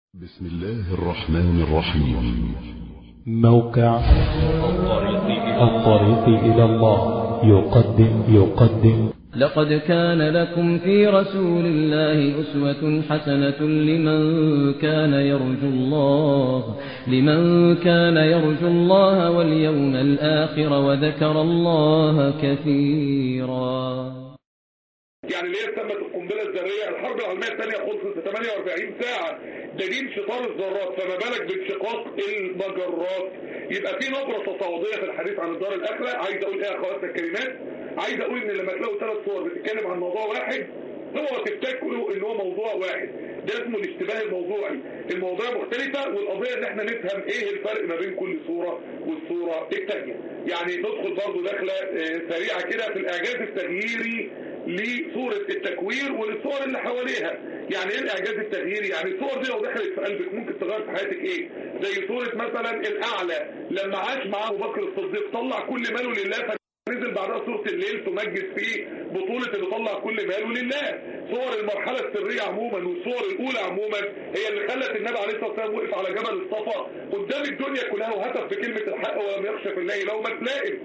بسم الله الرحمن الرحيم موقع الطريق إلى الله يقدم يقدم لقد كان لكم في رسول الله أسوة حسنة لمن كان يرجو الله لمن كان يرجو الله واليوم الآخر وذكر الله كثيرا يعني ليه تمت القنبله الذريه الحرب العالميه الثانيه خلصت في 48 ساعه ده دي انشطار الذرات فما بالك بانشقاق المجرات يبقى في نبره تصاعديه في الحديث عن الدار الاخره عايز اقول ايه يا اخواتنا الكلمات عايز اقول ان لما تلاقوا ثلاث صور بتتكلم عن موضوع واحد هو تفتكروا ان هو موضوع واحد ده اسمه الاشتباه الموضوعي المواضيع مختلفة والقضية ان احنا نفهم ايه الفرق ما بين كل صورة والصورة الثانيه يعني ندخل برضه دخلة اه سريعة كده في الاعجاز التغييري لصورة التكوير وللصور اللي حواليها يعني ايه الاعجاز التغييري يعني الصور دي لو دخلت في قلبك ممكن تغير في حياتك ايه زي صورة مثلا الاعلى لما عاش معاه ابو بكر الصديق طلع كل ماله لله نزل بعدها سورة الليل تمجد في بطولة اللي طلع كل ماله لله صور المرحلة السرية عموما والصور الأولى عموما هي اللي خلت النبي عليه الصلاة والسلام وقف على جبل الصفا قدام الدنيا كلها وهتف بكلمة الحق ولم يخشى في الله لومة لائم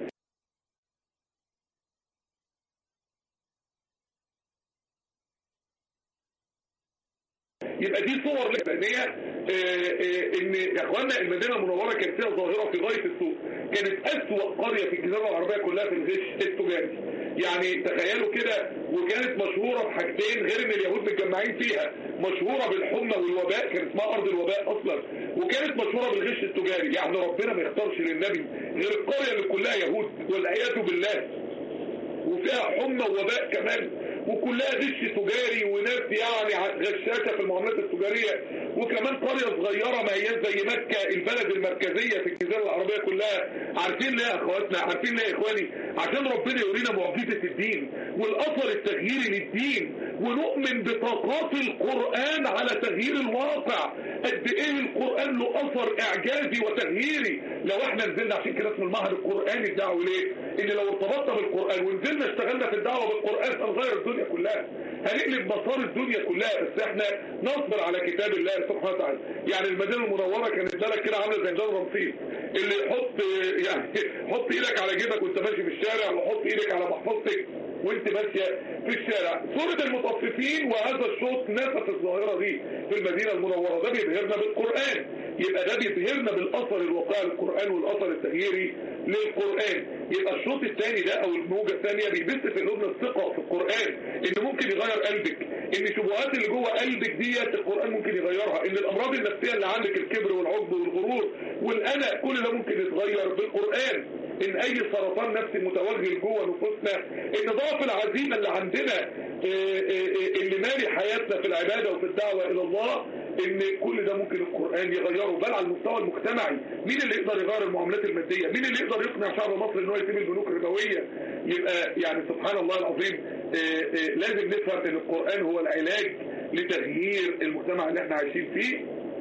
يبقى دي صور لان هي ان يا اخوانا المدينه المنوره كانت فيها ظاهره في غايه السوء كانت اسوأ قريه في الجزيره العربيه كلها في الغش التجاري يعني تخيلوا كده وكانت مشهوره بحاجتين غير ان اليهود متجمعين فيها مشهوره بالحمى والوباء كانت اسمها ارض الوباء اصلا وكانت مشهوره بالغش التجاري يعني ربنا ما يختارش للنبي غير القريه اللي كلها يهود والعياذ بالله وفيها حمى ووباء كمان وكلها غش تجاري وناس يعني غشاشة في المعاملات التجارية وكمان قرية صغيرة ما هي زي مكة البلد المركزية في الجزيرة العربية كلها عارفين ليه يا اخواتنا عارفين ليه يا اخواني عشان ربنا يورينا معجزة الدين والاثر التغييري للدين ونؤمن بطاقات القرآن على تغيير الواقع قد ايه القرآن له اثر اعجازي وتغييري لو احنا نزلنا عشان كده اسم المعهد القرآني الدعوي ليه ان لو ارتبطنا بالقرآن ونزلنا اشتغلنا في الدعوة بالقرآن هنغير الدنيا كلها هنقلب مسار الدنيا كلها بس احنا نصبر على كتاب الله سبحانه وتعالى يعني المدينة المنورة كانت بالك كده عاملة زي ميدان رمسيس اللي يحط يعني حط ايدك على جيبك وانت ماشي في الشارع وحط ايدك على محفظتك وانت ماشية في الشارع سورة المطففين وهذا الشوط نسف الظاهرة دي في المدينة المنورة ده بيبهرنا بالقرآن يبقى ده بيبهرنا بالاثر الواقعي للقرآن والاثر التغييري للقرآن يبقى الشوط الثاني ده او الموجة الثانية بيبث في قلوبنا الثقة في القرآن ان ممكن يغير قلبك ان الشبهات اللي جوه قلبك ديت القرآن ممكن يغيرها ان الامراض النفسية اللي عندك الكبر والعجب والغرور والقلق كل ده ممكن يتغير بالقرآن ان اي سرطان نفسي متوغل جوه نفوسنا ان ضعف العزيمة اللي عندنا اللي مالي حياتنا في العبادة وفي الدعوة الى الله ان كل ده ممكن القرآن يغيره بل على المستوى المجتمعي مين اللي يقدر يغير المعاملات المادية مين اللي يقدر يقنع شعب مصر ان هو يسيب البنوك الربوية يبقى يعني سبحان الله العظيم لازم نفهم ان القرآن هو العلاج لتغيير المجتمع اللي احنا عايشين فيه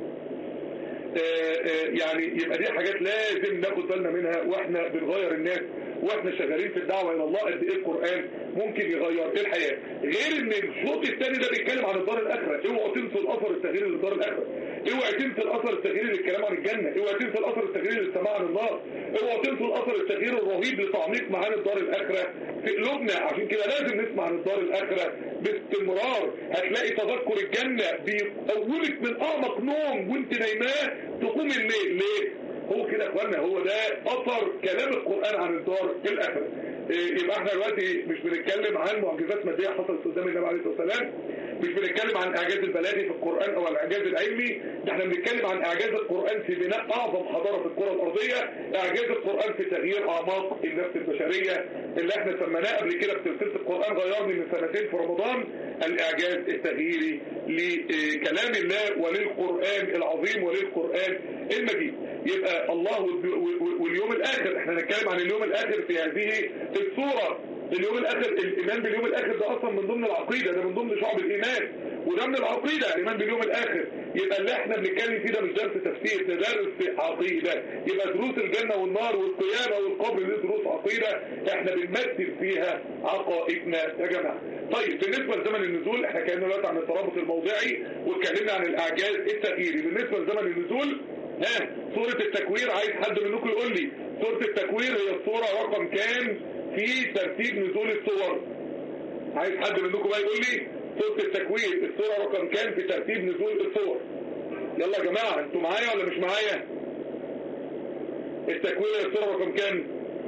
يعني يبقى دي حاجات لازم ناخد بالنا منها واحنا بنغير الناس واحنا شغالين في الدعوة الى الله قد ايه القرآن ممكن يغير الحياة غير ان الشوط الثاني ده بيتكلم عن الدار الاخرة اوعوا تنسوا الاثر التغييري للدار الاخرة اوعوا تنسوا الاثر التغييري للكلام عن الجنة اوعوا تنسوا الاثر التغييري للسماع عن النار اوعوا تنسوا الاثر التغييري الرهيب لتعميق معاني الدار الاخرة في قلوبنا عشان كده لازم نسمع عن الدار الاخرة باستمرار هتلاقي تذكر الجنة بيقومك من اعمق نوم وانت نايماه تقوم الليل ليه هو كده اخوانا هو ده اثر كلام القرآن عن الدار الاخرة يبقى احنا دلوقتي مش بنتكلم عن معجزات مادية حصلت قدام النبي عليه الصلاة والسلام مش بنتكلم عن اعجاز البلاغي في القرآن او الاعجاز العلمي ده احنا بنتكلم عن اعجاز القرآن في بناء اعظم حضارة في الكرة الارضية اعجاز القرآن في تغيير اعماق النفس البشرية اللي احنا سميناه قبل كده في سلسلة القرآن غيرني من سنتين في رمضان الاعجاز التغييري لكلام الله وللقرآن العظيم وللقرآن المجيد يبقى الله واليوم الاخر احنا نتكلم عن اليوم الاخر في هذه الصورة اليوم الاخر الايمان باليوم الاخر ده اصلا من ضمن العقيده ده من ضمن شعب الايمان وده من العقيده الايمان باليوم الاخر يبقى اللي احنا بنتكلم فيه ده مش درس تفسير ده درس عقيده يبقى دروس الجنه والنار والقيامه والقبر دي دروس عقيده احنا بنمثل فيها عقائدنا يا جماعه طيب بالنسبه لزمن النزول احنا اتكلمنا دلوقتي عن الترابط الموضعي واتكلمنا عن الاعجاز التغييري بالنسبه لزمن النزول ها سوره التكوير عايز حد منكم يقول لي سوره التكوير هي السوره رقم كام في ترتيب نزول الصور عايز حد منكم بقى يقول لي سورة التكوير السورة رقم كام في ترتيب نزول الصور يلا يا جماعة انتوا معايا ولا مش معايا التكوير السورة رقم كام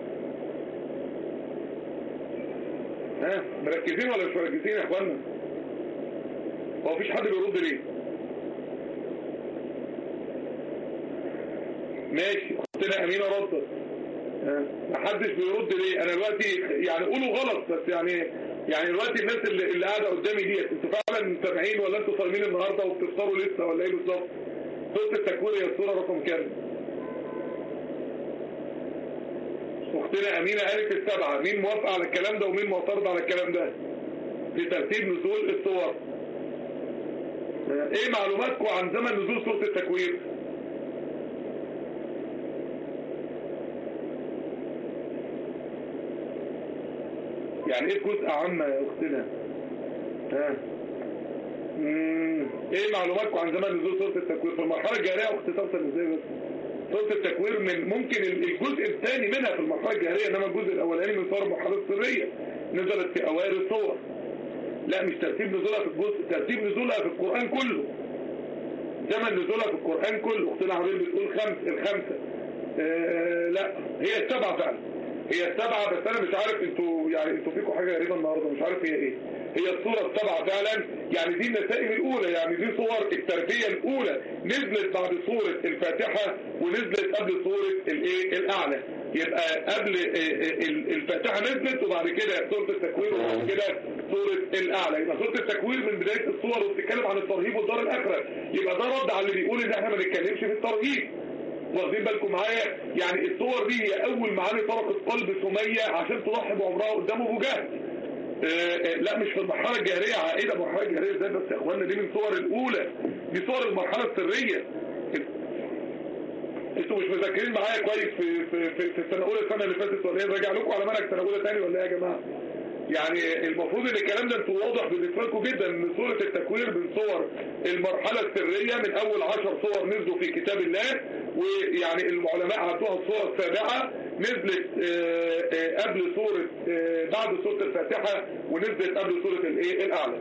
ها مركزين ولا مش مركزين يا اخوانا هو مفيش حد بيرد ليه ماشي اختنا امينه ردت محدش بيرد ليه انا دلوقتي يعني قولوا غلط بس يعني يعني دلوقتي الناس اللي, اللي قاعده قدامي ديت انتوا فعلا سامعين ولا انتوا صايمين النهارده وبتفطروا لسه ولا ايه بالظبط سوره التكوير هي السوره رقم كام اختنا امينه قالت السبعه مين موافق على الكلام ده ومين معترض على الكلام ده في ترتيب نزول الصور ايه معلوماتكم عن زمن نزول سوره التكوير يعني ايه جزء عامة يا اختنا ها مم. ايه معلوماتكم عن زمن نزول سورة التكوير في المرحلة الجارية اخت توصل ازاي بس سورة التكوير من ممكن الجزء الثاني منها في المرحلة الجارية انما الجزء الاولاني من صور المرحلة السرية نزلت في اوائل الصور لا مش ترتيب نزولها في الجزء ترتيب نزولها في القرآن كله زمن نزولها في القرآن كله اختنا عبيد بتقول خمس الخمسة آه لا هي السبعة فعلا هي السبعة بس انا مش عارف انتوا يعني انتوا فيكم حاجة غريبة النهاردة مش عارف هي ايه هي الصورة السبعة فعلا يعني دي النتائج الاولى يعني دي صور التربية الاولى نزلت بعد صورة الفاتحة ونزلت قبل صورة الايه الاعلى يبقى قبل الفاتحة نزلت وبعد كده سورة التكوير وبعد كده سورة الاعلى يبقى سورة التكوير من بداية الصور وبتتكلم عن الترهيب والدار الاخرة يبقى ده رد على اللي بيقول ان احنا ما نتكلمش في الترهيب واخدين بالكم معايا يعني الصور دي هي اول معاني طرقت قلب سمية عشان تضحي بعمرها قدام ابو جهل لا مش في المرحله الجاهليه عائده المرحله الجاهليه ازاي بس يا اخوانا دي من صور الاولى دي صور المرحله السريه انتوا مش مذاكرين معايا كويس في في في, في السنه الاولى السنه اللي فاتت ولا ايه راجع لكم على منهج سنه اولى ثاني ولا ايه يا جماعه يعني المفروض ان الكلام ده انتوا واضح بالنسبه لكم جدا ان سوره التكوير من صور المرحله السريه من اول عشر صور نزلوا في كتاب الله ويعني العلماء عطوها الصوره السابعه نزلت آآ آآ قبل سوره بعد سوره الفاتحه ونزلت قبل سوره الايه الاعلى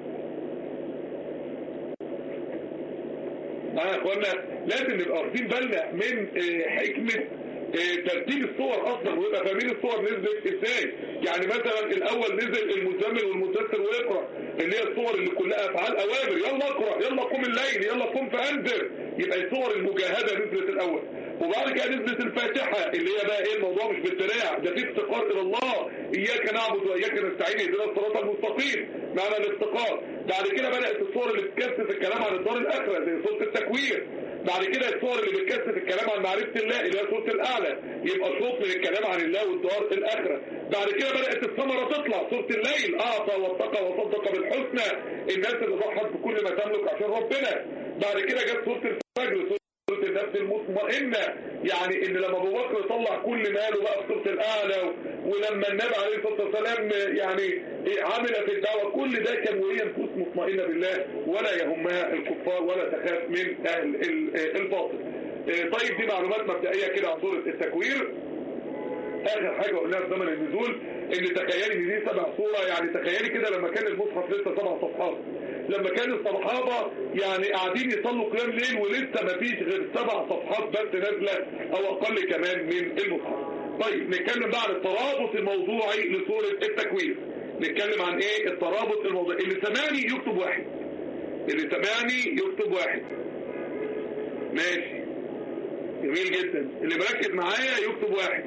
معايا يا اخوانا لازم نبقى واخدين بالنا من حكمه ترتيب الصور اصلا ويبقى فاهمين الصور نزلت ازاي يعني مثلا الاول نزل المزمل والمدثر ويقرا اللي هي الصور اللي كلها افعال اوامر يلا اقرا يلا قم الليل يلا قم فانذر يبقى الصور المجاهده نزلت الاول وبعد كده نزلت الفاتحه اللي هي بقى ايه الموضوع مش بالدراع ده في افتقار الى الله اياك نعبد واياك نستعين اهدنا الصراط المستقيم معنى الافتقار بعد كده بدات الصور اللي بتكثف الكلام عن الدار الاخره زي سوره التكوير بعد كده الصور اللي بتكثف الكلام عن معرفة الله اللي هي سورة الأعلى يبقى شوط من الكلام عن الله والدار الآخرة بعد كده بدأت الثمرة تطلع سورة الليل أعطى واتقى وصدق بالحسنى الناس اللي ضحت بكل ما تملك عشان ربنا بعد كده جت سورة الفجر سورة النفس المطمئنة يعني ان لما ابو بكر طلع كل ماله بقى في سورة الأعلى ولما النبي عليه الصلاة والسلام يعني عمل في الدعوة كل ده كان وهي نفوس مطمئنة بالله ولا يهمها الكفار ولا تخاف من أهل الباطل طيب دي معلومات مبدئية كده عن سورة التكوير اخر حاجة قلناها في زمن النزول ان تخيلي ان دي سبع صورة يعني تخيلي كده لما كان المصحف لسه سبع صفحات لما كان الصحابة يعني قاعدين يصلوا قيام ليل ولسه ما فيش غير سبع صفحات بس نازلة او اقل كمان من المصحف طيب نتكلم بقى عن الترابط الموضوعي لسورة التكوير نتكلم عن ايه الترابط الموضوعي اللي سمعني يكتب واحد اللي سمعني يكتب واحد ماشي جميل جدا اللي مركز معايا يكتب واحد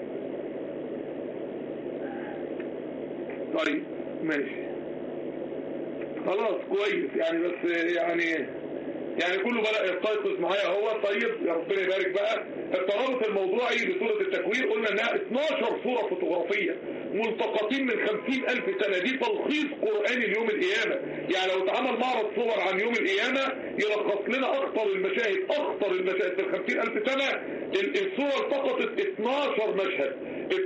طيب ماشي خلاص كويس يعني بس يعني يعني كله بدأ يستيقظ معايا هو طيب يا ربنا يبارك بقى الترابط الموضوعي لسورة التكوير قلنا انها 12 صورة فوتوغرافية ملتقطين من خمسين ألف سنة دي تلخيص قرآني ليوم القيامة يعني لو اتعمل معرض صور عن يوم القيامة يلخص لنا أخطر المشاهد أخطر المشاهد في الخمسين ألف سنة الصور التقطت 12 مشهد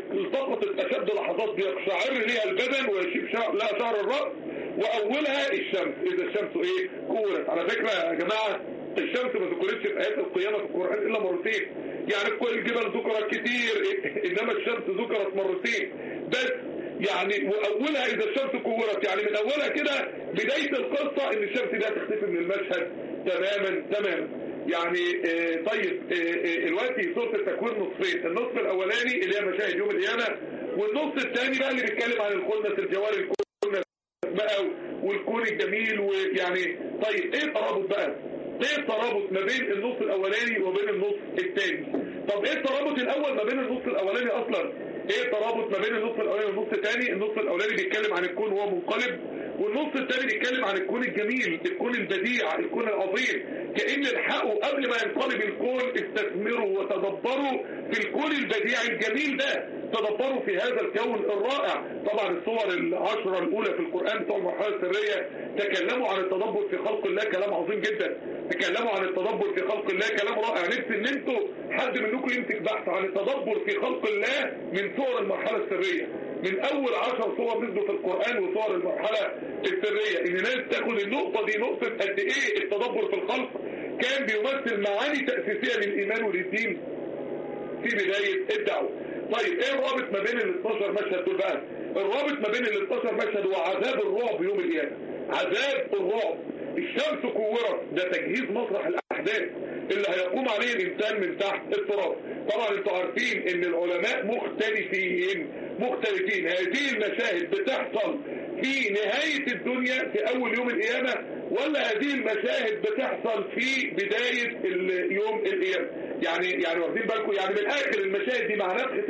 التقطت أشد لحظات بيقشعر ليها البدن ويشيب شعر لها شعر الرأس وأولها الشمس إذا الشمس إيه كورت على فكرة يا جماعة الشمس ما ذكرتش في آيات القيامة في القرآن إلا مرتين يعني كل الجبل ذكرت كتير إنما الشمس ذكرت مرتين بس يعني وأولها إذا الشمس كورت يعني من أولها كده بداية القصة إن الشمس دي هتختفي من المشهد تماما تماما يعني آه طيب دلوقتي آه سورة التكوير نصفين النصف الأولاني اللي هي مشاهد يوم القيامة والنص الثاني بقى اللي بيتكلم عن الخنس الجوار الكنس بقى والكون الجميل ويعني طيب ايه الترابط بقى ايه الترابط ما بين النص الاولاني وبين النص الثاني طب ايه الترابط الاول ما بين النص الاولاني اصلا ايه الترابط ما بين النص الاولاني والنص الثاني النص الاولاني بيتكلم عن الكون وهو منقلب والنص الثاني بيتكلم عن الكون الجميل الكون البديع الكون العظيم كأن الحقوا قبل ما ينقلب الكون استثمروا وتدبروا في الكون البديع الجميل ده تدبروا في هذا الكون الرائع طبعا الصور العشرة الأولى في القرآن بتوع المرحلة السرية تكلموا عن التدبر في خلق الله كلام عظيم جدا تكلموا عن التدبر في خلق الله كلام رائع نفسي ان انتوا حد منكم يمسك بحث عن التدبر في خلق الله من صور المرحلة السرية من اول عشر صور نزلوا في القرآن وصور المرحلة السرية ان ناس تاخد النقطة دي نقطة قد ايه التدبر في الخلق كان بيمثل معاني تأسيسية للإيمان وللدين في بداية الدعوة طيب ايه الرابط ما بين ال 12 مشهد دول بقى الرابط ما بين ال 12 مشهد هو عذاب الرعب يوم القيامة عذاب الرعب الشمس كورت ده تجهيز مسرح الاحداث اللي هيقوم عليه الانسان من تحت التراب طبعا انتوا عارفين ان العلماء مختلفين مختلفين هذه المشاهد بتحصل في نهاية الدنيا في اول يوم القيامة ولا هذه المشاهد بتحصل في بداية يوم القيامة يعني يعني واخدين بالكم يعني من اخر المشاهد دي مع نفخة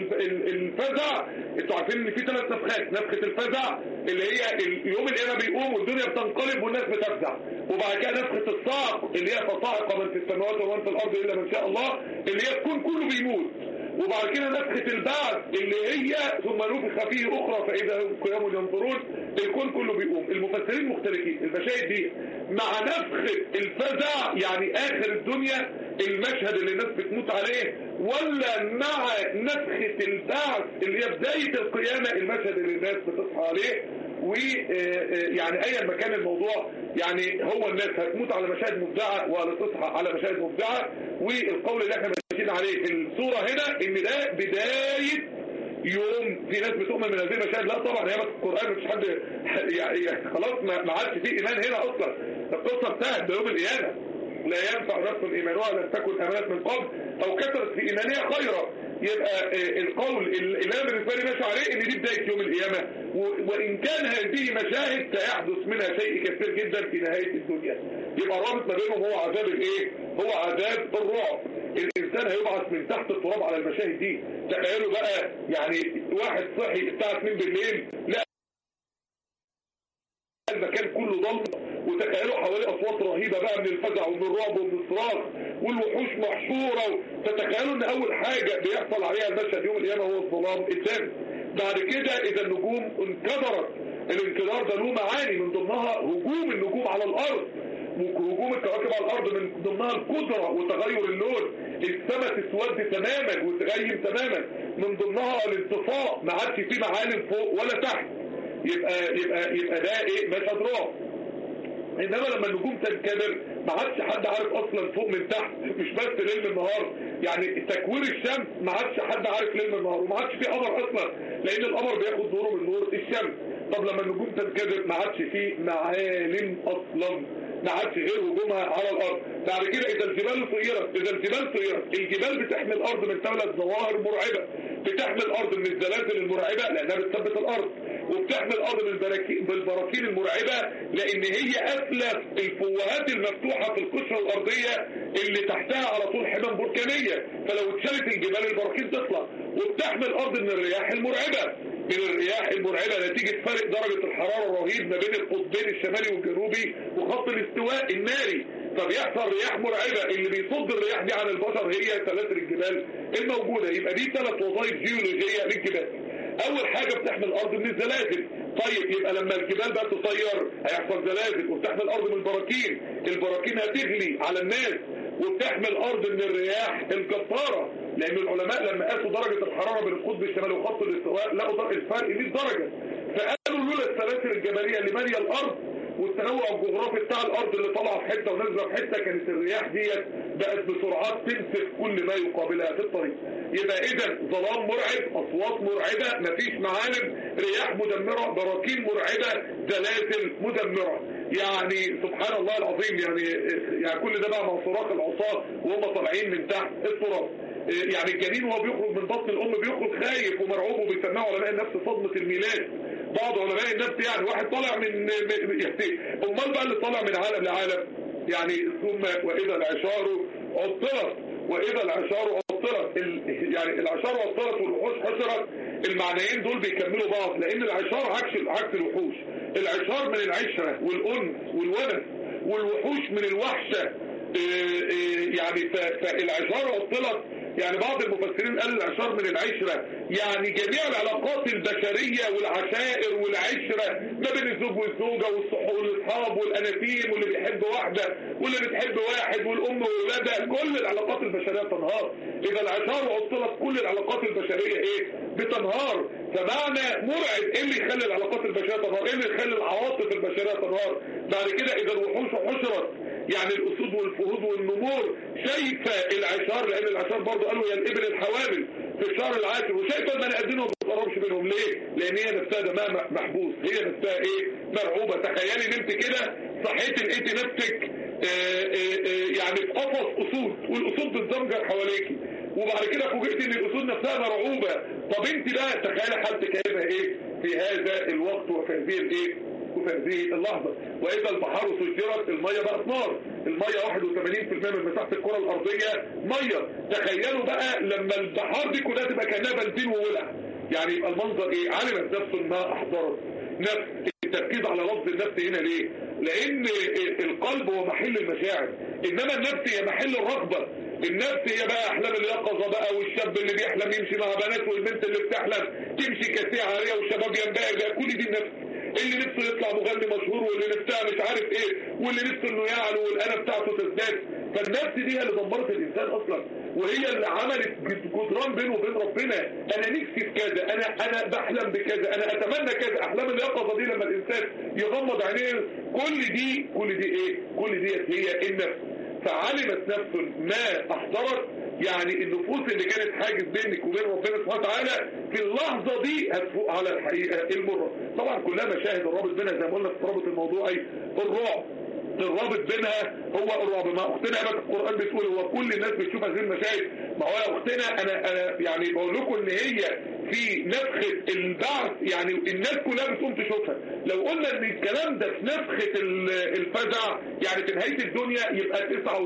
الفزع انتوا عارفين ان في ثلاث نفخات نفخة الفزع اللي هي يوم القيامة بيقوم والدنيا بتنقلب والناس بتفزع وبعد كده نفخة الصعق اللي هي فصاعق من في السماوات ومن في الارض الا من شاء الله اللي هي الكون كله بيموت وبعد كده نفخة البعث اللي هي ثم نفخ فيه اخرى فاذا هم قيام ينظرون الكون كله بيقوم المفسرين مختلفين المشاهد دي مع نفخة الفزع يعني اخر الدنيا المشهد اللي الناس بتموت عليه ولا مع نفخة البعث اللي هي بداية القيامة المشهد اللي الناس بتصحى عليه ويعني ايا ما كان الموضوع يعني هو الناس هتموت على مشاهد مفزعة ولا تصحى على مشاهد مفزعة والقول اللي احنا ماشيين عليه في الصورة هنا ان ده بداية يوم في ناس بتؤمن من هذه المشاهد لا طبعا هي في القرآن مفيش حد يعني خلاص ما عادش فيه ايمان هنا اصلا القصة انتهت بيوم القيامة لا ينفع نفس ايمانها لم تكن امانات من قبل او كثرت في ايمانها خيرا يبقى القول اللي انا بالنسبه لي ماشي عليه ان دي بدايه يوم القيامه وان كان هذه مشاهد سيحدث منها شيء كثير جدا في نهايه الدنيا يبقى الرابط ما بينهم هو عذاب الايه هو عذاب الرعب الانسان هيبعث من تحت التراب على المشاهد دي تخيلوا بقى يعني واحد صحي الساعه 2 بالليل لا المكان كله ضلمه وتخيلوا حوالي اصوات رهيبه بقى من الفزع ومن الرعب ومن الصراخ والوحوش محشوره فتخيلوا ان اول حاجه بيحصل عليها المشهد يوم القيامه هو الظلام التام بعد كده اذا النجوم انكدرت الانكدار ده له معاني من ضمنها هجوم النجوم على الارض هجوم الكواكب على الارض من ضمنها القدره وتغير اللون السماء تسود تماما وتغيم تماما من ضمنها الانطفاء ما عادش فيه معالم فوق ولا تحت يبقى يبقى يبقى ده ايه مشهد رعب انما لما النجوم تنكدر ما عادش حد عارف اصلا فوق من تحت مش بس ليل من نهار يعني تكوير الشمس ما عادش حد عارف ليل من نهار وما عادش في قمر اصلا لان القمر بياخد دوره من نور الشمس طب لما النجوم تنكدر ما عادش في معالم اصلا ما عادش غير هجومها على الارض بعد كده اذا الجبال طيرت اذا الجبال طيرت الجبال بتحمي الارض من ثلاث ظواهر مرعبه بتحمي الارض من الزلازل المرعبه لانها بتثبت الارض وبتحمي الارض بالبراكين المرعبه لان هي اتلف الفوهات المفتوحه في القشره الارضيه اللي تحتها على طول حمم بركانيه فلو اتشالت الجبال البراكين تطلع وبتحمي الارض من الرياح المرعبه من الرياح المرعبة نتيجة فرق درجة الحرارة الرهيب ما بين القطبين الشمالي والجنوبي وخط الاستواء الناري فبيحصل رياح مرعبة اللي بيصد الرياح دي عن البشر هي سلاسل الجبال الموجودة يبقى دي ثلاث وظائف جيولوجية للجبال اول حاجة بتحمي الارض من الزلازل طيب يبقى لما الجبال بقى تطير هيحصل زلازل وبتحمي الارض من البراكين البراكين هتغلي على الناس وبتحمي الارض من الرياح الجبارة لان العلماء لما قاسوا درجة الحرارة بين القطب الشمالي وخط الاستواء لقوا الفرق 100 درجة فقالوا لولا السلاسل الجبلية اللي مالية الارض والتنوع الجغرافي بتاع الارض اللي طالعه في حته ونازله في حته كانت الرياح ديت بقت بسرعات تنسف كل ما يقابلها في الطريق يبقى اذا ظلام مرعب اصوات مرعبه مفيش معالم رياح مدمره براكين مرعبه زلازل مدمره يعني سبحان الله العظيم يعني يعني كل ده بقى مع صراخ العصاه وهم طالعين من تحت التراب يعني الجنين وهو بيخرج من بطن الام بيخرج خايف ومرعوب وبيسمعوا علماء النفس صدمه الميلاد بعض علماء النفس يعني واحد طالع من يعني امال بقى اللي طالع من عالم لعالم يعني ثم واذا العشار عطلت واذا العشار عطلت يعني العشار عطلت والوحوش حشرت المعنيين دول بيكملوا بعض لان العشار عكس عكس الوحوش العشار من العشره والانس والونس والوحوش من الوحشه يعني فالعشار عطلت يعني بعض المفسرين قال العشار من العشرة يعني جميع العلاقات البشرية والعشائر والعشرة ما بين الزوج والزوجة والاصحاب والاناتيم واللي بيحب واحدة واللي بتحب واحد والام وولادها كل العلاقات البشرية تنهار اذا العشار عطلت كل العلاقات البشرية ايه بتنهار فمعنى مرعب ايه اللي يخلي العلاقات البشرية تنهار ايه اللي يخلي العواطف البشرية تنهار بعد كده اذا الوحوش حشرت يعني الاسود والفهود والنمور شايفة العشار لان العشار برضو قالوا يا الابل الحوامل في الشهر العاشر وشايفة البني ادمين ما بتقربش منهم ليه لان هي نفسها دماء محبوس هي نفسها ايه مرعوبة تخيلي نمت كده صحيت لقيتي نفسك آآ آآ يعني في قفص اسود والاسود بتزمجر حواليكي وبعد كده فوجئت ان الاسود نفسها مرعوبة طب انت بقى تخيلي حالتك هيبقى ايه في هذا الوقت وفي هذه الايه وفي هذه اللحظة وإذا البحار سجرت المية بقت نار المية 81% من مساحة الكرة الأرضية مية تخيلوا بقى لما البحار دي كلها تبقى كأنها بنزين وولع يعني يبقى المنظر إيه علمت نفس ما أحضرت نفس التركيز على لفظ النفس هنا ليه لأن القلب هو محل المشاعر إنما النفس هي محل الرغبة النفس هي بقى احلام اليقظه بقى والشاب اللي بيحلم يمشي مع بنات والبنت اللي بتحلم تمشي كاسيه عاريه والشباب ينبهر بقى كل دي النفس اللي نفسه يطلع مغني مشهور واللي نفسها مش عارف ايه واللي نفسه انه يعلو والانا بتاعته تزداد فالنفس دي هي اللي دمرت الانسان اصلا وهي اللي عملت جدران بينه وبين ربنا انا نفسي في كذا انا انا بحلم بكذا انا اتمنى كذا احلام اليقظه دي لما الانسان يغمض عينيه كل دي كل دي ايه كل ديت هي النفس فعلمت نفس ما احضرت يعني النفوس اللي كانت حاجز بينك وبين ربنا سبحانه وتعالى في اللحظة دي هتفوق على الحقيقة المرة طبعا كلها مشاهد الرابط بينها زي ما قلنا في رابط الموضوعي الرعب الرابط بينها هو الرعب ما اختنا قالت القرآن بتقول هو كل الناس بتشوف هذه المشاهد ما هو يا اختنا انا انا يعني بقول لكم ان هي في نفخة البعث يعني الناس كلها بتقوم تشوفها لو قلنا ان الكلام ده في نفخة الفزع يعني في نهاية الدنيا يبقى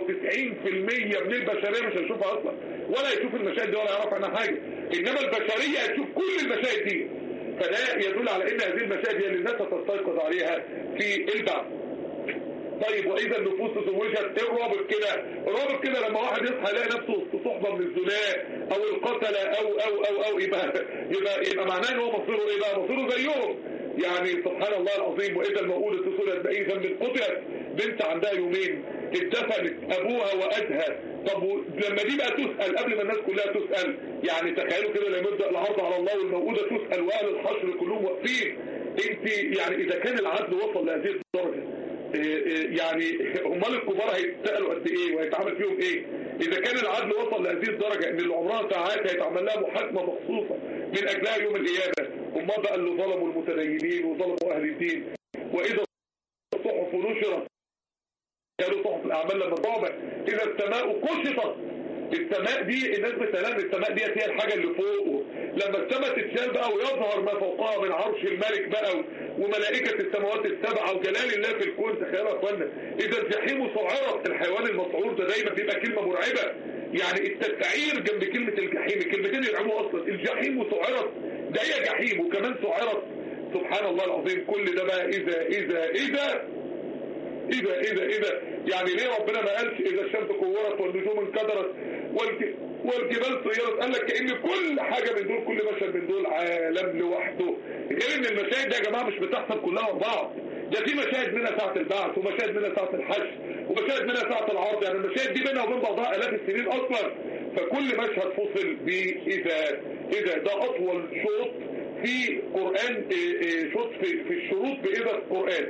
99% من البشرية مش هيشوفها اصلا ولا يشوف المشاهد دي ولا يعرف عنها حاجة انما البشرية هتشوف كل المشاهد دي فده يدل على ان هذه المشاهد هي اللي الناس هتستيقظ عليها في البعث طيب واذا النفوس تزوجت ايه الرابط كده الرابط كده لما واحد يصحى يلاقي نفسه وسط صحبه من الزناء او القتله او او او او يبقى يبقى يبقى معناه ان هو مصيره ايه بقى مصيره زيهم يعني سبحان الله العظيم واذا الموءودة سئلت باي ذنب قتلت بنت عندها يومين اتدفنت ابوها وادها طب لما دي بقى تسأل قبل ما الناس كلها تسأل يعني تخيلوا كده لما يبدأ العرض على الله والموءودة تسأل واهل الحشر كلهم واقفين انت يعني اذا كان العدل وصل لهذه الدرجة يعني امال الكبار هيتسالوا قد ايه وهيتعمل فيهم ايه اذا كان العدل وصل لهذه الدرجة ان اللي عمرها ساعات هيتعمل لها محاكمة مخصوصة من اجلها يوم القيامة امال بقى اللي ظلموا المتدينين وظلموا اهل الدين واذا الصحف نشرت كانوا صحف الاعمال لما ضابع اذا السماء كشطت السماء دي الناس بتنام السماء دي هي الحاجة اللي فوق لما السماء تتشال بقى ويظهر ما فوقها من عرش الملك بقى وملائكة السماوات السبعة وجلال الله في الكون تخيلوا يا اخوانا اذا الجحيم سعرت الحيوان المسعور ده دايما بيبقى كلمة مرعبة يعني التسعير جنب كلمة الجحيم الكلمتين يرعبوا اصلا الجحيم سعرت ده هي جحيم وكمان سعرت سبحان الله العظيم كل ده بقى اذا اذا اذا ايه ده ايه ده ايه ده يعني ليه ربنا ما قالش اذا الشمس كورت والنجوم انكدرت والج... والجبال سيرت قال لك كأن كل حاجة من دول كل مشهد من دول عالم لوحده غير ان المشاهد دي يا جماعة مش بتحصل كلها ورا بعض ده في مشاهد منها ساعة البعث ومشاهد منها ساعة الحشر ومشاهد منها ساعة العرض يعني المشاهد دي بينها وبين بعضها آلاف السنين أصلا فكل مشهد فصل بإذا إذا ده أطول شوط في قرآن شوط في, في الشروط بإذا القرآن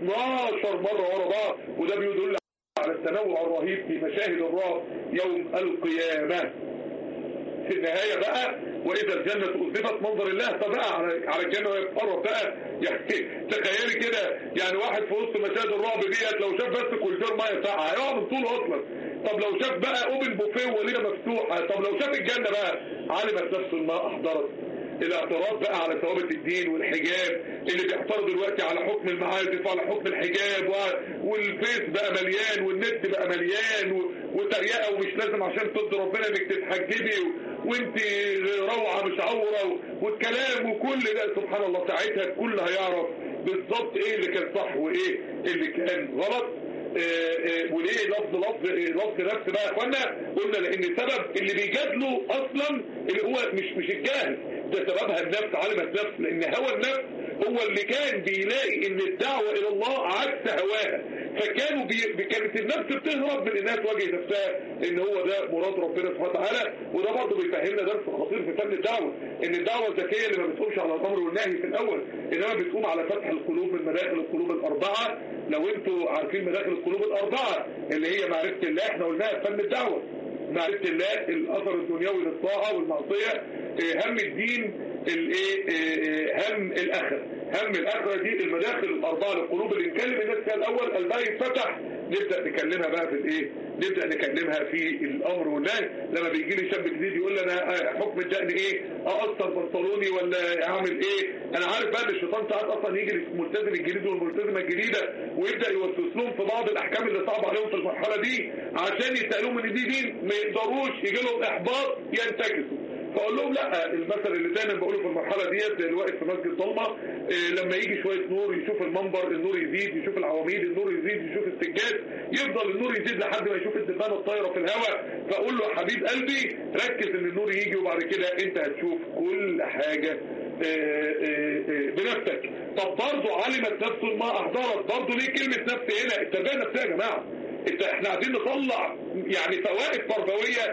12 مرة ورا بعض وده بيدل على التنوع الرهيب في مشاهد الرعب يوم القيامة في النهاية بقى وإذا الجنة أذبت منظر الله فبقى على على الجنة ويتقرب بقى يعني تخيلي كده يعني واحد في وسط مشاهد الرعب ديت لو شاف بس كولدير ميه ساقعه هيقع من طوله أصلا طب لو شاف بقى اوبن بوفيه وليله مفتوحه طب لو شاف الجنة بقى علمت نفس ما أحضرت الاعتراض بقى على ثوابت الدين والحجاب اللي بيعترض دلوقتي على حكم المعازف وعلى حكم الحجاب و... والفيس بقى مليان والنت بقى مليان و... وتريقه ومش لازم عشان ترضي ربنا انك تتحجبي و... وانت روعه مش عوره و... والكلام وكل ده سبحان الله ساعتها الكل هيعرف بالظبط ايه اللي كان صح وايه اللي كان غلط وليه لفظ لفظ لفظ نفس بقى يا اخوانا قلنا لان سبب اللي بيجادله اصلا اللي هو مش مش الجهل ده سببها النفس علمت نفس لان هوى النفس هو اللي كان بيلاقي ان الدعوة الى الله عكس هواها فكانوا بي... كانت النفس بتهرب من انها تواجه نفسها ان هو ده مراد ربنا سبحانه وتعالى وده برضه بيفهمنا درس خطير في فن الدعوة ان الدعوة الذكية اللي ما بتقومش على الامر والنهي في الاول انما بتقوم على فتح القلوب من مداخل القلوب الاربعة لو انتوا عارفين مداخل القلوب الاربعة اللي هي معرفة الله احنا قلناها في فن الدعوة معرفة الله الاثر الدنيوي للطاعة والمعصية هم الدين الايه هم الاخر هم الاخره دي المداخل الاربعه للقلوب اللي نكلم الناس فيها الاول الباقي يتفتح نبدا نكلمها بقى في الايه نبدا نكلمها في الامر والنهي لما بيجي لي شاب جديد يقول لي انا حكم الدقن ايه اقصر بنطلوني ولا اعمل ايه انا عارف بقى ان الشيطان ساعات اصلا يجي للملتزم الجديد والملتزمه الجديده ويبدا يوسوس لهم في بعض الاحكام اللي صعبه عليهم في المرحله دي عشان يسالوهم ان دي دين ما يقدروش يجي لهم احباط ينتكسوا فاقول لهم لا المثل اللي دايما بقوله في المرحله ديت اللي واقف في مسجد ضلمه إيه لما يجي شويه نور يشوف المنبر النور يزيد يشوف العواميد النور يزيد يشوف السجاد يفضل النور يزيد لحد ما يشوف الدبانه الطايره في الهواء فاقول له يا حبيب قلبي ركز ان النور يجي وبعد كده انت هتشوف كل حاجه إيه إيه بنفسك طب برضه علمت نفس ما احضرت برضه ليه كلمه نفس هنا التربيه النفسيه يا جماعه انت احنا عايزين نطلع يعني فوائد تربويه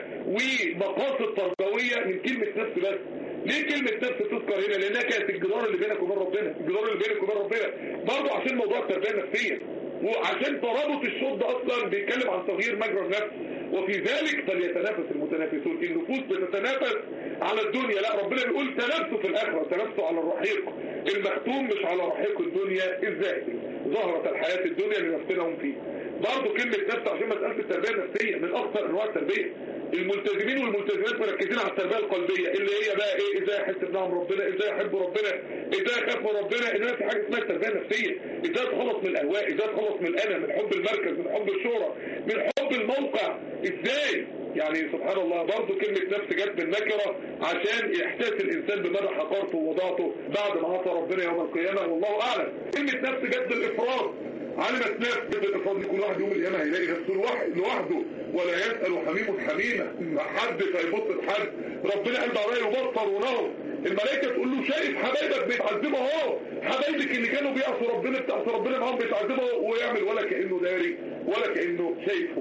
ومقاصد تربويه من كلمه نفس بس ليه كلمة نفس تذكر هنا لانها كانت الجدار اللي بينك وبين ربنا الجدار اللي بينك وبين ربنا برضه عشان موضوع التربيه النفسيه وعشان ترابط الشوط ده اصلا بيتكلم عن تغيير مجرى النفس وفي ذلك فليتنافس المتنافسون النفوس بتتنافس على الدنيا لا ربنا بيقول تنافسوا في الاخره تنافسوا على الرحيق المختوم مش على رحيق الدنيا الزاهد ظهرت الحياه الدنيا لنفتنهم فيه برضه كلمة نفس عشان مسألة التربية النفسية من أكثر أنواع التربية الملتزمين والملتزمات مركزين على التربية القلبية اللي هي بقى إيه إزاي يحس بنعم ربنا إزاي يحب ربنا إزاي يخاف من ربنا إنما في حاجة اسمها التربية النفسية إزاي تخلص من الأهواء إزاي تخلص من الأنا من حب المركز من حب الشهرة من حب الموقع إزاي يعني سبحان الله برضه كلمة نفس جت بالنكرة عشان إحساس الإنسان بمدى حقارته ووضعته بعد ما عصى ربنا يوم القيامة والله أعلم كلمة نفس جت بالإفراد علمت نفس بالإفراد يكون واحد يوم القيامة هيلاقي نفسه لوحده ولا يسأل حميم حميمة حد فيبص لحد ربنا قال بعدها يبصر ونهر الملائكة تقول له شايف حبايبك بيتعذبوا اهو حبايبك اللي كانوا بيعصوا ربنا بتعصوا ربنا معاهم بيتعذبوا اهو ويعمل ولا كأنه داري ولا كأنه شايفه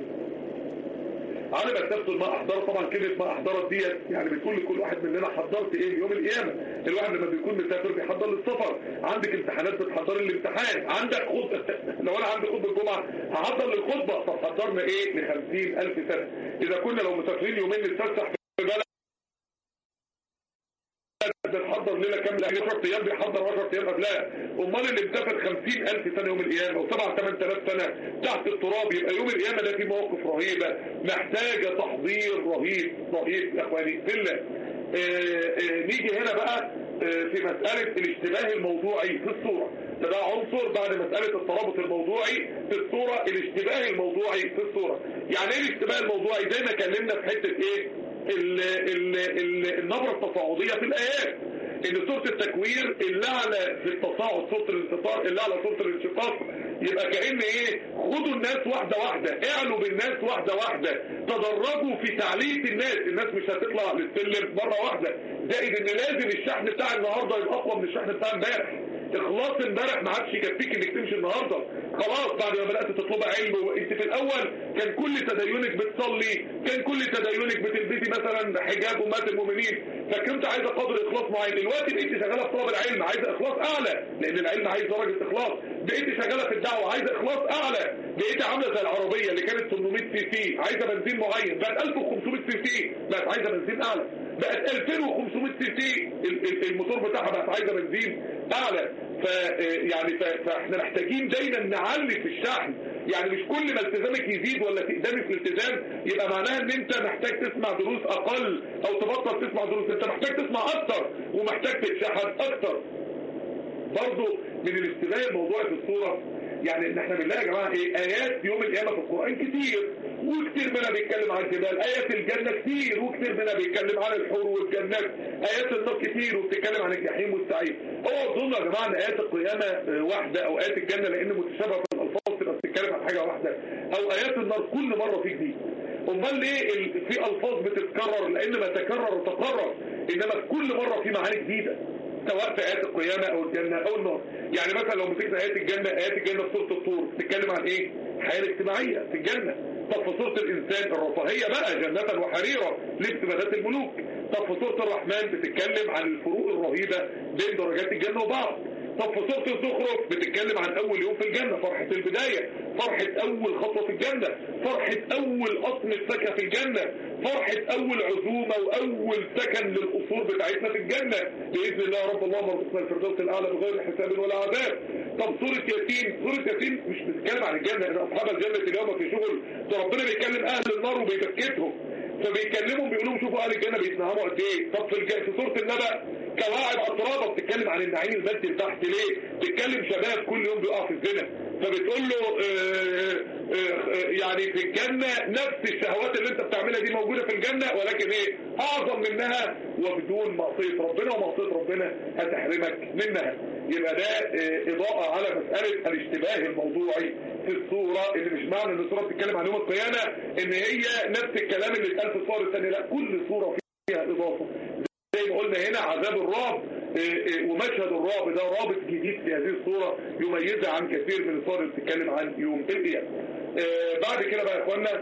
علمت نفسه ما احضرت طبعا كلمة ما احضرت ديت يعني بتقول لكل واحد مننا حضرت ايه يوم القيامة الواحد لما بيكون مسافر بيحضر للسفر عندك امتحانات بتحضر الامتحان عندك خطبة لو انا عندي خطبة الجمعة هحضر للخطبة طب حضرنا ايه ل 50000 سنة اذا كنا لو مسافرين يومين نتفسح في بلد بتحضر ليله كامله 10 ايام بيحضر 10 ايام قبلها امال اللي مسافر 50000 سنه يوم القيامه و7 8000 سنه تحت التراب يبقى يوم القيامه ده فيه مواقف رهيبه محتاجه تحضير رهيب رهيب يا اخواني في الله نيجي هنا بقى في مسألة الاشتباه الموضوعي في الصورة ده ده عنصر بعد مسألة الترابط الموضوعي في الصورة الاشتباه الموضوعي في الصورة يعني ايه الاشتباه الموضوعي زي ما اتكلمنا في حتة ايه ال ال ال النبرة التصاعدية في الآيات ان سورة التكوير اللي على في التصاعد سورة الانتصار اللي على سورة الانشقاق يبقى كأن ايه خدوا الناس واحدة واحدة اعلوا بالناس واحدة واحدة تدرجوا في تعلية الناس الناس مش هتطلع للسلم مرة واحدة زائد ان لازم الشحن بتاع النهاردة يبقى اقوى من الشحن بتاع امبارح اخلاص امبارح ما عادش يكفيك انك تمشي النهارده خلاص بعد ما بدات تطلب علم انت في الاول كان كل تدينك بتصلي كان كل تدينك بتلبسي مثلا حجاب امهات المؤمنين فكنت عايزه قدر اخلاص معين دلوقتي بقيت شغاله في طلب العلم عايزه اخلاص اعلى لان العلم عايز درجه اخلاص بقيت شغاله في الدعوه عايزه اخلاص اعلى بقيت عامله زي العربيه اللي كانت 800 سي سي عايزه بنزين معين بقت 1500 سي سي بقت عايزه بنزين اعلى بقت 2500 سي سي الموتور بتاعها بقت عايزه بنزين اعلى ف يعني فاحنا محتاجين دايما نعلي في الشحن يعني مش كل ما التزامك يزيد ولا تقدمي في الالتزام يبقى معناها ان انت محتاج تسمع دروس اقل او تبطل تسمع دروس انت محتاج تسمع اكتر ومحتاج تتشحن اكتر برضه من الانتباه الموضوع في الصورة يعني ان احنا بنلاقي يا جماعه ايه ايات يوم القيامه في القران كتير وكتير منها بيتكلم عن الجبال ايات الجنه كتير وكتير منها بيتكلم عن الحور والجنات ايات النار كتير وبتتكلم عن الجحيم والسعير هو اظن يا جماعه ان ايات القيامه واحده او ايات الجنه لان متشابهه في الالفاظ تبقى بتتكلم عن حاجه واحده او ايات النار كل مره في جديد امال ليه في الفاظ بتتكرر لان ما تكرر تقرر انما كل مره في معاني جديده سواء في آيات القيامة أو الجنة أو النار يعني مثلا لو مسكنا آيات الجنة آيات الجنة في سورة الطور بتتكلم عن إيه؟ الحياة الاجتماعية في الجنة طب في سورة الإنسان الرفاهية بقى جنة وحريرة لبس بنات الملوك طب في سورة الرحمن بتتكلم عن الفروق الرهيبة بين درجات الجنة وبعض طب في سورة الزخرف بتتكلم عن أول يوم في الجنة فرحة البداية فرحة أول خطوة في الجنة فرحة أول قطم السكة في الجنة فرحة أول عزومة وأول سكن للأصول بتاعتنا في الجنة بإذن الله يا رب اللهم ارزقنا الفردوس الأعلى بغير حساب ولا عذاب طب سورة ياسين سورة ياسين مش بتتكلم عن الجنة إن أصحاب الجنة اليوم في شغل ده ربنا بيكلم أهل النار وبيبكتهم فبيكلمهم بيقولوا لهم شوفوا اهل الجنه بيتنعموا قد ايه طب في, الج... في سوره النبأ كواعب اترابه بتتكلم عن النعيم المادي تحت ليه بتتكلم شباب كل يوم بيقع في الزنا فبتقول له آآ آآ يعني في الجنة نفس الشهوات اللي انت بتعملها دي موجودة في الجنة ولكن ايه اعظم منها وبدون معصية ربنا ومعصية ربنا هتحرمك منها يبقى ده اضاءة على مسألة الاشتباه الموضوعي في الصورة اللي مش معنى ان الصورة بتتكلم عن يوم القيامة ان هي نفس الكلام اللي اتقال في الصور الثانية لا كل صورة فيها اضافة زي ما قلنا هنا عذاب الرعب ومشهد الرعب ده رابط جديد في هذه الصورة يميزها عن كثير من الصور اللي بتتكلم عن يوم القيامة بعد كده بقى يا اخوانا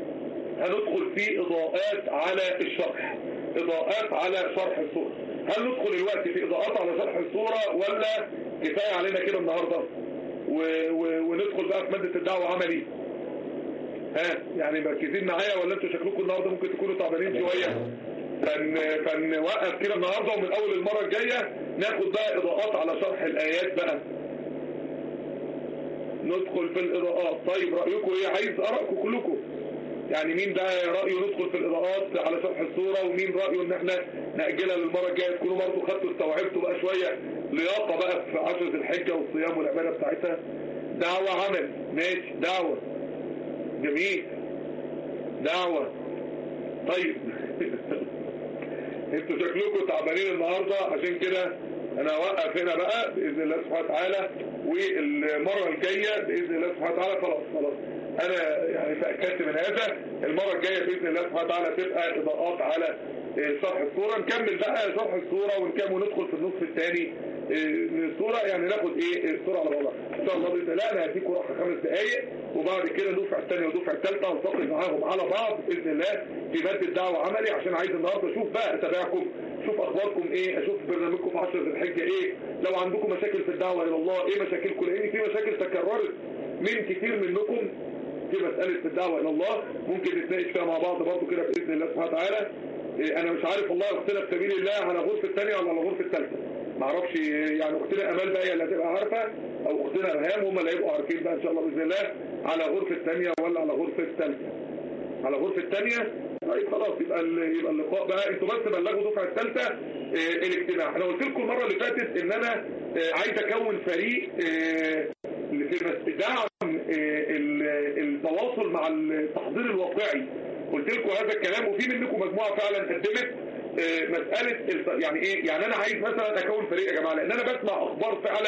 هندخل في اضاءات على الشرح اضاءات على شرح الصورة هل ندخل الوقت في اضاءات على شرح الصورة ولا كفاية علينا كده النهاردة و... و... وندخل بقى في مادة الدعوة عملي ها يعني مركزين معايا ولا انتوا شكلكم النهاردة ممكن تكونوا تعبانين شوية فن فنوقف كده النهارده ومن اول المره الجايه ناخد بقى اضاءات على شرح الايات بقى ندخل في الاضاءات طيب رايكم ايه عايز ارائكم كلكم يعني مين ده رايه ندخل في الاضاءات على شرح الصوره ومين رايه ان احنا ناجلها للمره الجايه تكونوا برضه خدتوا استوعبتوا بقى شويه لياقه بقى في عشره الحجه والصيام والعباده بتاعتها دعوه عمل ماشي دعوه جميل دعوه طيب انتوا شكلكم تعبانين النهاردة عشان كده انا هوقف هنا بقى باذن الله سبحانه وتعالى والمرة الجاية باذن الله سبحانه وتعالى خلاص خلاص انا يعني تأكدت من هذا المرة الجاية باذن الله سبحانه وتعالى تبقى اضاءات على شرح الصورة نكمل بقى شرح الصورة ونكمل وندخل في النصف الثاني من الصورة يعني ناخد ايه الصورة على بعضها ان شاء الله باذن الله انا هديكم راحة خمس دقايق وبعد كده الدفعة الثانية والدفعة الثالثة هنلتقي معاهم على بعض باذن الله في مادة دعوة عملي عشان عايز النهارده اشوف بقى اتابعكم شوف اخباركم ايه اشوف برنامجكم في 10 ذي الحجة ايه لو عندكم مشاكل في الدعوة الى الله ايه مشاكلكم لان في مشاكل تكررت من كتير منكم في مسألة الدعوة الى الله ممكن نتناقش فيها مع بعض برضه كده باذن الله سبحانه وتعالى إيه انا مش عارف والله اختنا في سبيل الله على غرفة الثانية ولا على غرفة الثالثة معرفش يعني اختنا امال بقى هي اللي هتبقى عارفة او اختنا رهام هم اللي هيبقوا عارفين بقى ان شاء الله باذن الله على غرفة الثانية ولا على غرفة الثالثة على غرفة الثانية طيب خلاص يبقى يبقى اللقاء بقى انتوا بس بلغوا دفعه الثالثه اه الاجتماع انا قلت لكم المره اللي فاتت ان انا اه عايز اكون فريق اه في دعم التواصل مع التحضير الواقعي قلت لكم هذا الكلام وفي منكم مجموعه فعلا قدمت مسألة يعني ايه يعني انا عايز مثلا اكون فريق يا جماعة لان انا بسمع اخبار فعلا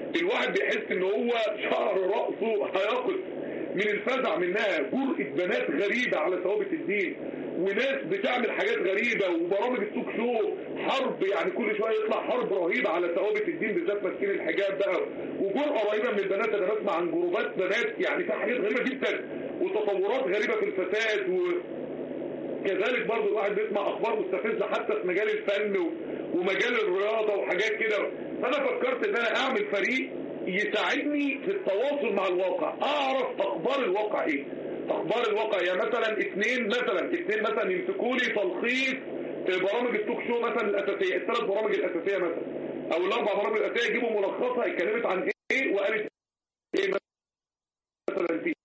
الواحد بيحس ان هو شعر رأسه هيقف من الفزع منها جرأة بنات غريبة على ثوابت الدين وناس بتعمل حاجات غريبة وبرامج التوك شو حرب يعني كل شوية يطلع حرب رهيبة على ثوابت الدين بالذات ماسكين الحجاب بقى وجرأة رهيبة من البنات انا بسمع عن جروبات بنات يعني في حاجات غريبة جدا وتطورات غريبة في الفساد و كذلك برضو الواحد بيسمع اخبار مستفزة حتى في مجال الفن و... ومجال الرياضة وحاجات كده فانا فكرت ان انا اعمل فريق يساعدني في التواصل مع الواقع اعرف اخبار الواقع ايه اخبار الواقع يعني مثلا اثنين مثلا اثنين مثلا يمسكوا لي تلخيص برامج التوك شو مثلا الاساسيه الثلاث برامج الاساسيه مثلا او الاربع برامج الاساسيه يجيبوا ملخصها اتكلمت عن ايه وقالت ايه مثلا فيه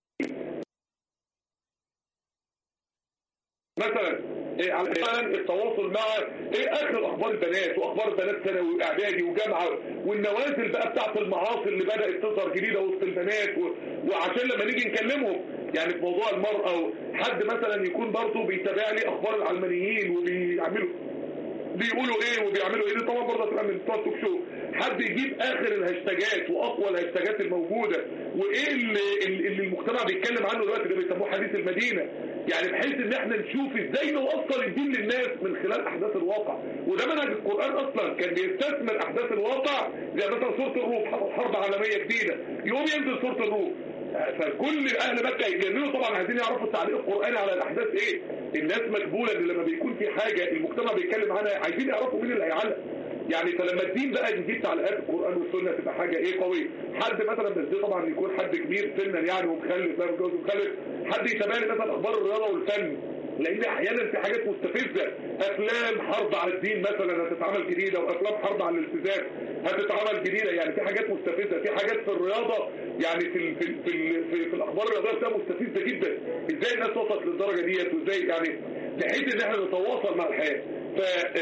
مثلا إيه على التواصل مع ايه اخر اخبار البنات واخبار البنات ثانوي واعدادي وجامعه والنوازل بقى بتاعت المعاصي اللي بدات تظهر جديده وسط البنات و... وعشان لما نيجي نكلمهم يعني في موضوع المراه حد مثلا يكون برضه بيتابع لي اخبار العلمانيين وبيعملوا بيقولوا ايه وبيعملوا ايه دي طبعا برضه هتبقى من بتوع التوك شو حد يجيب اخر الهاشتاجات واقوى الهاشتاجات الموجوده وايه اللي, اللي المجتمع بيتكلم عنه دلوقتي اللي بيسموه حديث المدينه يعني بحيث ان احنا نشوف ازاي نوصل الدين للناس من خلال احداث الواقع وده منهج القران اصلا كان بيستثمر احداث الواقع زي مثلا سوره الروم حرب عالميه جديده يقوم ينزل سوره الروم فكل اهل مكة يتجننوا طبعا عايزين يعرفوا التعليق القرآني على الاحداث ايه الناس مجبولة ان لما بيكون في حاجة المجتمع بيتكلم عنها عايزين يعرفوا مين اللي هيعلق يعني فلما الدين بقى يجيب تعليقات القرآن والسنة تبقى حاجة ايه قوية حد مثلا بس ده طبعا يكون حد كبير سنا يعني ومخلف لا متجوز ومخلف حد يتابع لي مثلا اخبار الرياضة والفن لان احيانا في حاجات مستفزة افلام حرب على الدين مثلا هتتعمل جديدة وافلام حرب على الالتزام هتتعمل جديدة يعني في حاجات مستفزة في حاجات في الرياضة يعني في ال في ال في, ال في, في الاخبار الرياضية بتبقى مستفزة جدا ازاي الناس وصلت للدرجة ديت وازاي يعني بحيث ان احنا نتواصل مع الحياة ف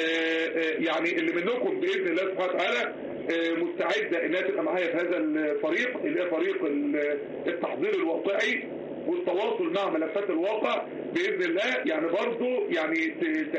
يعني اللي منكم باذن الله سبحانه وتعالى مستعدة انها تبقى معايا في هذا الفريق اللي هي فريق التحضير الواقعي والتواصل مع ملفات الواقع بإذن الله يعني برضو يعني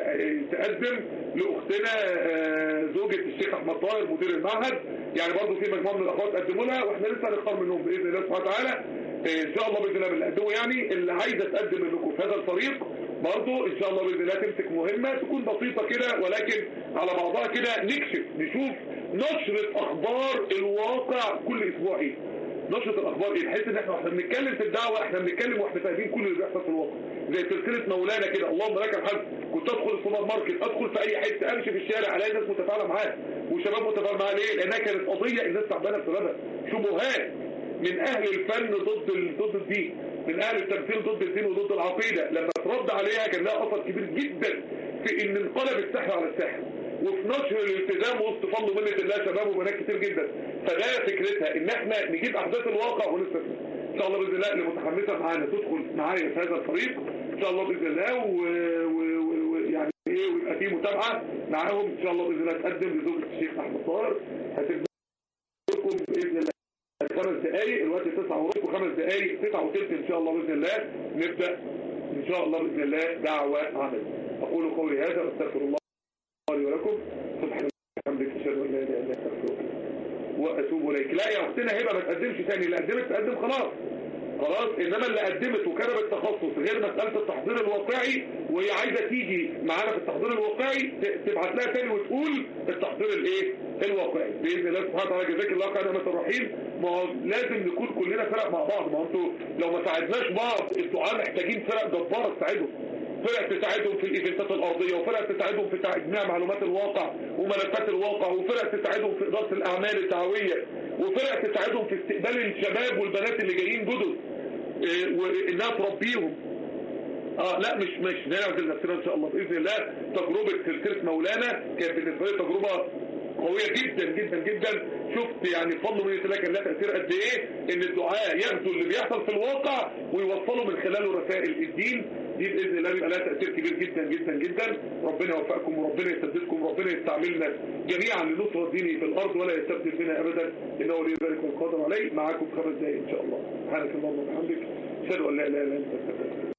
تقدم لأختنا زوجة الشيخ أحمد طاهر مدير المعهد يعني برضو في مجموعة من الأخوات قدموا لها وإحنا لسه هنختار منهم بإذن الله سبحانه وتعالى إن شاء الله بإذن الله اللي قدموا يعني اللي عايزة تقدم منكم في هذا الفريق برضو إن شاء الله بإذن الله تمسك مهمة تكون بسيطة كده ولكن على بعضها كده نكشف نشوف نشرة أخبار الواقع كل أسبوع إيه نشرة الاخبار ايه بحيث ان احنا واحنا بنتكلم في الدعوة احنا بنتكلم واحنا فاهمين كل اللي بيحصل في الواقع زي سلسلة مولانا كده اللهم لك الحمد كنت ادخل السوبر ماركت ادخل في اي حتة امشي في الشارع الاقي ناس متفاعلة معاه وشباب متفاعل معاه ليه لانها كانت قضية الناس تعبانة بسببها شبهات من اهل الفن ضد ال... ضد الدين من اهل التمثيل ضد الدين وضد العقيدة لما ترد عليها كان لها اثر كبير جدا في ان انقلب السحر على السحر وفي نشر الالتزام وسط فضل ومنة الله شباب وبنات كتير جدا فده فكرتها ان احنا نجيب احداث الواقع ونستثمر ان شاء الله باذن الله اللي متحمسه معانا تدخل معايا في هذا الفريق ان شاء الله باذن الله ويعني و... و... ايه ويبقى في متابعه معاهم ان شاء الله باذن الله تقدم لزوجة الشيخ احمد طاهر هتبدا لكم باذن الله خمس دقائق الوقت 9 وربع وخمس دقائق 9 وثلث ان شاء الله باذن الله نبدا ان شاء الله باذن الله دعوه عمل اقول قولي هذا واستغفر الله لي ولكم سبحانك وبحمدك اشهد ان لا اله الا انت استغفرك واتوب اليك لا يا اختنا هبه ما تقدمش تاني اللي قدمت تقدم خلاص خلاص انما اللي قدمت وكتبت التخصص غير مساله التحضير الواقعي وهي عايزه تيجي معانا في التحضير الواقعي تبعت لها تاني وتقول التحضير الايه الواقعي باذن الله سبحانه وتعالى جزاك الله خير نعمه الرحيم ما هو لازم نكون كلنا فرق مع بعض ما انتوا لو ما ساعدناش بعض الدعاء محتاجين فرق جباره تساعدهم فرق تساعدهم في الايفنتات الارضيه وفرق تساعدهم في تجميع معلومات الواقع وملفات الواقع وفرق تساعدهم في اداره الاعمال الدعويه وفرق تساعدهم في استقبال الشباب والبنات اللي جايين جدد إيه وانها تربيهم اه لا مش مش نعزل نفسنا ان شاء الله باذن الله تجربه سلسله مولانا كانت بالنسبه لي تجربه قوية جدا جدا جدا شفت يعني فضل من الله كان لها تأثير قد ايه ان الدعاء ياخدوا اللي بيحصل في الواقع ويوصلوا من خلاله رسائل الدين دي بإذن الله بيبقى لها تأثير كبير جدا جدا جدا ربنا يوفقكم وربنا يسددكم وربنا يستعملنا جميعا لنصرة دينه في الأرض ولا يستبدل بنا أبدا إنه ولي ذلك والقادر عليه معاكم خمس دقائق إن شاء الله سبحانك اللهم وبحمدك أشهد أن لا إله إلا أنت أستغفرك